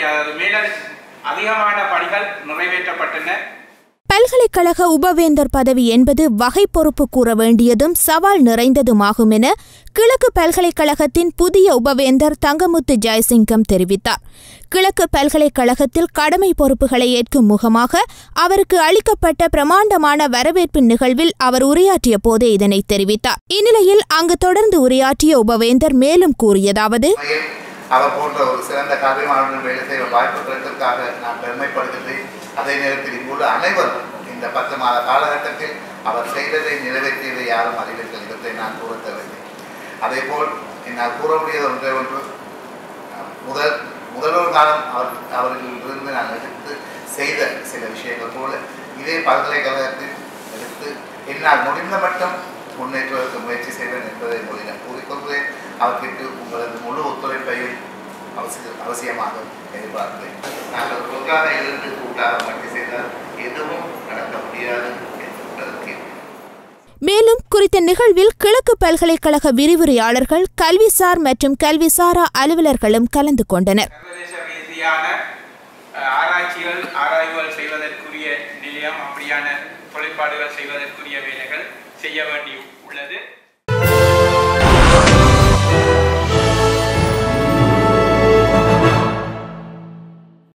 அதாவது மேலும் அதிகமான பணிகள் நிறைவேற்றப்பட்டன பல்கலைக்கழக உபவேந்தர் பதவி என்பது வகை பொறுப்பு கூற வேண்டியதும் சவால் நிறைந்ததுமாகும் என கிழக்கு பல்கலைக்கழகத்தின் புதிய உபவேந்தர் தங்கமுத்து ஜெயசிங்கம் தெரிவித்தார் கிழக்கு பல்கலைக்கழகத்தில் கடமை பொறுப்புகளை ஏற்கும் முகமாக அவருக்கு அளிக்கப்பட்ட பிரமாண்டமான வரவேற்பு நிகழ்வில் அவர் உரையாற்றிய போதே இதனை தெரிவித்தார் இந்நிலையில் அங்கு தொடர்ந்து உரையாற்றிய உபவேந்தர் மேலும் கூறியதாவது உண்மையில் அவர் போன்ற ஒரு சிறந்த கல்வி மாணவர்கள் வேலை செய்ய வாய்ப்பு கிடைத்ததற்காக நான் பெருமைப்படுகின்றேன் அதே நேரத்தில் இங்குள்ள அனைவரும் இந்த பத்து மாத காலகட்டத்தில் அவர் செய்ததை நிறைவேற்றியதை யாரும் அறிவீர்கள் இவற்றை நான் கூற தேவையில்லை அதேபோல் என்னால் கூற முடியாத ஒன்றே ஒன்று முதல் முதல்வர் காலம் அவர் அவர்களிலிருந்து நான் எடுத்து செய்த சில விஷயங்கள் போல இதே பல்கலைக்கழகத்தில் எடுத்து என்னால் முடிந்த மட்டும் முன்னேற்றுவதற்கு முயற்சி செய்வேன் என்பதை மொழியிடம் கூறிக்கொள்கிறேன் அவற்றிற்கு உங்களது முழு ஒத்துழைப்பையும் அவசிய அவசியமாக எதிர்பார்க்கிறேன் நாங்கள் ஒன்றாக இருந்து கூட்டாக மட்டும் செய்தால் எதுவும் நடக்க முடியாது என்பதற்கு மேலும் குறித்த நிகழ்வில் கிழக்கு பல்கலைக்கழக விரிவுரையாளர்கள் கல்விசார் மற்றும் கல்விசாரா அலுவலர்களும் கலந்து கொண்டனர் சர்வதேச ரீதியான அஹ், ஆராய்ச்சிகள் ஆராய்வுகள் செய்வதற்குரிய நிலையம் அப்படியான தொழிற்பாடுகள் செய்வதற்குரிய வேலைகள் செய்ய வேண்டி உள்ளது